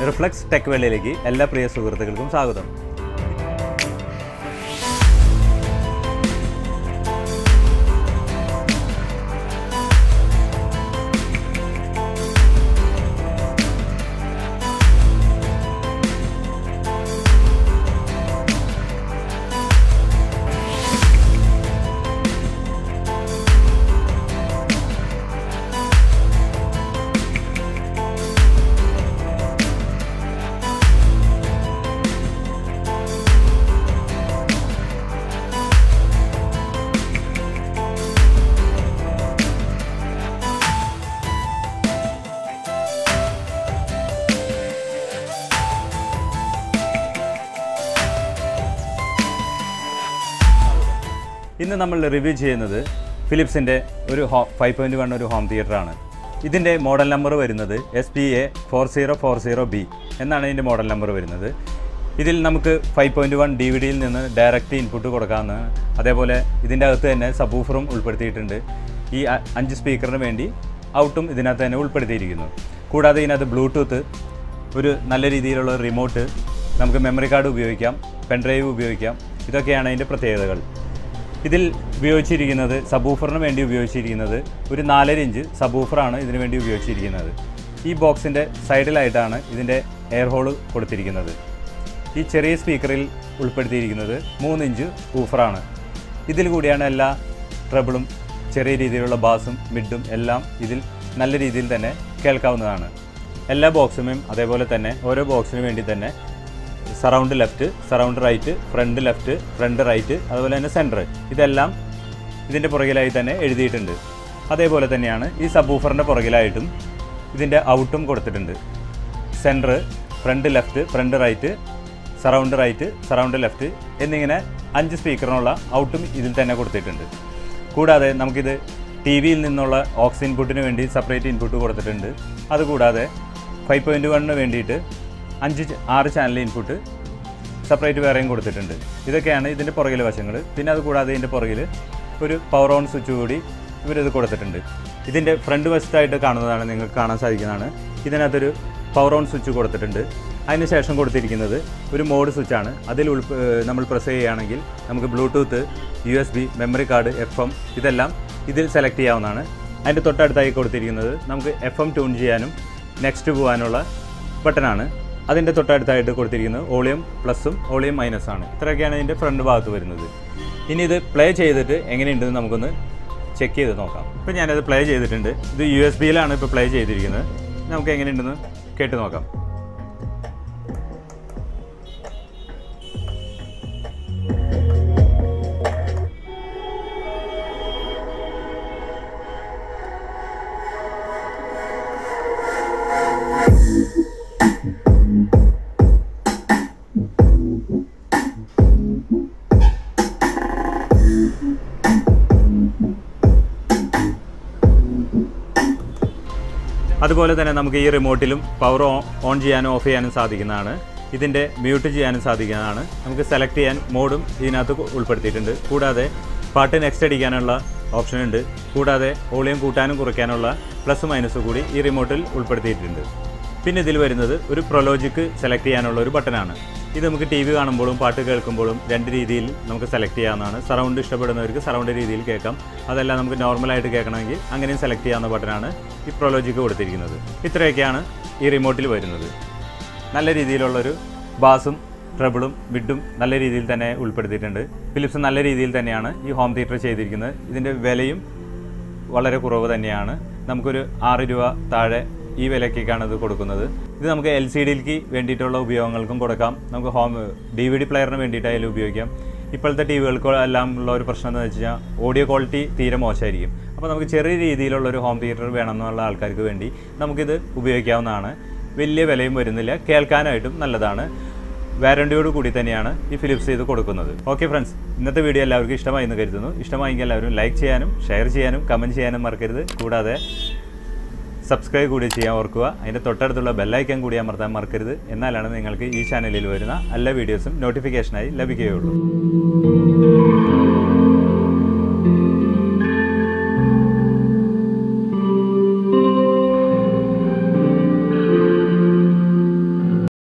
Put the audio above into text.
reflux tech വേളയിലേക്ക് എല്ലാ പ്രിയ സുഹൃത്തുക്കൾക്കും സ്വാഗതം ഇന്ന് നമ്മൾ റിവ്യൂ ചെയ്യുന്നത് ഫിലിപ്സിൻ്റെ ഒരു ഹോ ഫൈവ് പോയിൻറ്റ് വൺ ഒരു ഹോം തിയേറ്ററാണ് ഇതിൻ്റെ മോഡൽ നമ്പർ വരുന്നത് S P A four zero four zero B എന്നാണ് ഇതിൻ്റെ മോഡൽ നമ്പർ വരുന്നത് ഇതിൽ നമുക്ക് five point one D V ഡിയിൽ നിന്ന് ഡയറക്റ്റ് ഇൻപുട്ട് കൊടുക്കാവുന്ന അതേപോലെ ഇതിൻ്റെ അകത്ത് തന്നെ സബൂഫറും ഉൾപ്പെടുത്തിയിട്ടുണ്ട് ഈ അ- അഞ്ച് സ്പീക്കറിന് വേണ്ടി ഔട്ടും ഇതിനകത്ത് തന്നെ ഉൾപ്പെടുത്തിയിരിക്കുന്നു കൂടാതെ ഇതിനകത്ത് ബ്ലൂടൂത്ത് ഒരു നല്ല രീതിയിലുള്ള റിമോട്ട് നമുക്ക് മെമ്മറി കാർഡ് ഉപയോഗിക്കാം പെൻഡ്രൈവ് ഉപയോഗിക്കാം ഇതൊക്കെയാണ് അതിൻ്റെ പ്രത്യേകതകൾ ഇതിൽ ഉപയോഗിച്ചിരിക്കുന്നത് സബൂഫറിന് വേണ്ടി ഉപയോഗിച്ചിരിക്കുന്നത് ഒരു നാലര ഇഞ്ച് സബൂഫറാണ് ഇതിനു വേണ്ടി ഉപയോഗിച്ചിരിക്കുന്നത് ഈ ബോക്സിൻ്റെ സൈഡിലായിട്ടാണ് ഇതിൻ്റെ എയർ ഹോള് കൊടുത്തിരിക്കുന്നത് ഈ ചെറിയ സ്പീക്കറിൽ ഉൾപ്പെടുത്തിയിരിക്കുന്നത് മൂന്ന് ഇഞ്ച് ഊഫറാണ് ഇതിൽ കൂടിയാണ് എല്ലാ ട്രബിളും ചെറിയ രീതിയിലുള്ള ബാസും മിഡും എല്ലാം ഇതിൽ നല്ല രീതിയിൽ തന്നെ കേൾക്കാവുന്നതാണ് എല്ലാ ബോക്സുമേയും അതേപോലെ തന്നെ ഓരോ ബോക്സിന് വേണ്ടി തന്നെ surround left surround right front left front right അതുപോലെ തന്നെ സെൻറ്റർ ഇതെല്ലാം ഇതിൻ്റെ പുറകിലായി തന്നെ എഴുതിയിട്ടുണ്ട് അതേപോലെ തന്നെയാണ് ഈ സബൂഫറിൻ്റെ പുറകിലായിട്ടും ഇതിൻ്റെ ഔട്ടും കൊടുത്തിട്ടുണ്ട് centre front left front right surround right surround left എന്നിങ്ങനെ അഞ്ച് സ്പീക്കറിനുള്ള ഔട്ടും ഇതിൽ തന്നെ കൊടുത്തിട്ടുണ്ട് കൂടാതെ നമുക്കിത് ടി വിയിൽ നിന്നുള്ള ഓക്സ് ഇൻപുട്ടിന് വേണ്ടി സെപ്പറേറ്റ് ഇൻപുട്ട് കൊടുത്തിട്ടുണ്ട് അതുകൂടാതെ ഫൈവ് പോയിൻറ്റ് വണ്ണിന് വേണ്ടിയിട്ട് അഞ്ച് ച- ആറ് ചാനൽ ഇൻപുട്ട് സെപ്പറേറ്റ് വേറെയും കൊടുത്തിട്ടുണ്ട് ഇതൊക്കെയാണ് ഇതിൻ്റെ പുറകിലെ വശങ്ങൾ പിന്നെ അത് കൂടാതെ ഇതിൻ്റെ പുറകിൽ ഒരു പവർ ഓൺ സ്വിച്ച് കൂടി ഇവരിത് കൊടുത്തിട്ടുണ്ട് ഇതിൻ്റെ ഫ്രണ്ട് വശത്തായിട്ട് കാണുന്നതാണ് നിങ്ങൾക്ക് കാണാൻ സാധിക്കുന്നതാണ് ഇതിനകത്തൊരു പവർ ഓൺ സ്വിച്ച് കൊടുത്തിട്ടുണ്ട് അതിന് ശേഷം കൊടുത്തിരിക്കുന്നത് ഒരു മോഡ് സ്വിച്ചാണ് അതിൽ ഉൾപ്പ ഏഹ് നമ്മൾ പ്രസ് ചെയ്യുകയാണെങ്കിൽ നമുക്ക് bluetooth U S B memory card F M ഇതെല്ലാം ഇതിൽ സെലക്ട് ചെയ്യാവുന്നതാണ് അതിൻ്റെ തൊട്ടടുത്തായി കൊടുത്തിരിക്കുന്നത് നമുക്ക് എഫ് എം ട്യൂൺ ചെയ്യാനും നെക്സ്റ്റ് പോകാനുള്ള ബട്ടനാണ് അതിൻ്റെ തൊട്ടടുത്തായിട്ട് കൊടുത്തിരിക്കുന്നത് ഓളിയം പ്ലസും ഓളിയം മൈനസ് ആണ് ഇത്രയൊക്കെയാണ് ഇതിൻ്റെ ഫ്രണ്ട് ഭാഗത്ത് വരുന്നത് ഇനി ഇത് പ്ലേ ചെയ്തിട്ട് എങ്ങനെയുണ്ടെന്ന് നമുക്കൊന്ന് ചെക്ക് ചെയ്ത് നോക്കാം ഇപ്പോൾ ഞാനത് പ്ലേ ചെയ്തിട്ടുണ്ട് ഇത് യു എസ് ബിയിലാണ് ഇപ്പോൾ പ്ലേ ചെയ്തിരിക്കുന്നത് നമുക്ക് എങ്ങനെയുണ്ടെന്ന് കേട്ട് നോക്കാം അതുപോലെ തന്നെ നമുക്ക് ഈ റിമോട്ടിലും പവർ ഓൺ ചെയ്യാനും ഓഫ് ചെയ്യാനും സാധിക്കുന്നതാണ് ഇതിൻ്റെ മ്യൂട്ട് ചെയ്യാനും സാധിക്കുന്നതാണ് നമുക്ക് സെലക്ട് ചെയ്യാൻ മോഡും ഇതിനകത്ത് കു- ഉൾപ്പെടുത്തിയിട്ടുണ്ട് കൂടാതെ പാട്ട് നെക്സ്റ്റ് അടിക്കാനുള്ള ഓപ്ഷൻ ഉണ്ട് കൂടാതെ വോളിയം കൂട്ടാനും കുറയ്ക്കാനുള്ള പ്ലസ് മൈനസ് കൂടി ഈ റിമോട്ടിൽ ഉൾപ്പെടുത്തിയിട്ടുണ്ട് പിന്നെ ഇതിൽ വരുന്നത് ഒരു പ്രൊലോജിക്ക് സെലക്ട് ചെയ്യാനുള്ള ഒരു ബട്ടനാണ് ഇത് നമുക്ക് ടി വി കാണുമ്പോഴും പാട്ട് കേൾക്കുമ്പോഴും രണ്ട് രീതിയിൽ നമുക്ക് സെലക്ട് ചെയ്യാവുന്നതാണ് സറൗണ്ട് ഇഷ്ടപ്പെടുന്നവർക്ക് സറൗണ്ട് രീതിയിൽ കേൾക്കാം അതല്ല നമുക്ക് നോർമലായിട്ട് കേൾക്കണമെങ്കിൽ അങ്ങനെയും സെലക്ട് ചെയ്യാവുന്ന ബട്ടനാണ് ഈ പ്രൊലോജിക്ക് കൊടുത്തിരിക്കുന്നത് ഇത്രയൊക്കെയാണ് ഈ റിമോട്ടിൽ വരുന്നത് നല്ല രീതിയിലുള്ളൊരു ബാസും ട്രബിളും മിഡും നല്ല രീതിയിൽ തന്നെ ഉൾപ്പെടുത്തിയിട്ടുണ്ട് ഫിലിപ്സ് നല്ല രീതിയിൽ തന്നെയാണ് ഈ ഹോം തിയേറ്റർ ചെയ്തിരിക്കുന്നത് ഇതിൻ്റെ വിലയും വളരെ കുറവ് തന്നെയാണ് നമുക്കൊരു ആറ് രൂപ താഴെ ഈ വിലക്കേക്കാണ് ഇത് കൊടുക്കുന്നത് ഇത് നമുക്ക് എൽ സി ഡിയിലേക്ക് വേണ്ടിയിട്ടുള്ള ഉപയോഗങ്ങൾക്കും കൊടുക്കാം നമുക്ക് ഹോം ഡി വി ഡി പ്ലെയറിന് വേണ്ടിയിട്ടായാലും ഉപയോഗിക്കാം ഇപ്പോഴത്തെ ടി വികൾക്ക് എല്ലാം ഉള്ള ഒരു പ്രശ്നം എന്ന് വെച്ച് കഴിഞ്ഞാൽ ഓഡിയോ ക്വാളിറ്റി തീരെ മോശമായിരിക്കും അപ്പോൾ നമുക്ക് ചെറിയ രീതിയിലുള്ള ഒരു ഹോം തിയേറ്റർ വേണമെന്നുള്ള ആൾക്കാർക്ക് വേണ്ടി നമുക്കിത് ഉപയോഗിക്കാവുന്നതാണ് വലിയ വിലയും വരുന്നില്ല കേൾക്കാനായിട്ടും നല്ലതാണ് വാറണ്ടിയോട് കൂടി തന്നെയാണ് ഈ ഫിലിപ്സ് ഇത് കൊടുക്കുന്നത് ഓക്കെ ഫ്രണ്ട്സ് ഇന്നത്തെ വീഡിയോ എല്ലാവർക്കും ഇഷ്ടമായി എന്ന് കരുതുന്നു ഇഷ്ടമായെങ്കിൽ എല്ലാവരും ലൈക്ക് ചെയ്യാനും ഷെയർ ചെയ്യാനും കമൻറ്റ് ചെയ്യാനും മറക്കരുത് കൂടാതെ സബ്സ്ക്രൈബ് കൂടി ചെയ്യാൻ ഓർക്കുക അതിൻ്റെ തൊട്ടടുത്തുള്ള ബെല്ലൈക്കൻ കൂടി അമർത്താൻ മറക്കരുത് എന്നാലാണ് നിങ്ങൾക്ക് ഈ ചാനലിൽ വരുന്ന എല്ലാ വീഡിയോസും നോട്ടിഫിക്കേഷനായി ലഭിക്കുകയുള്ളൂ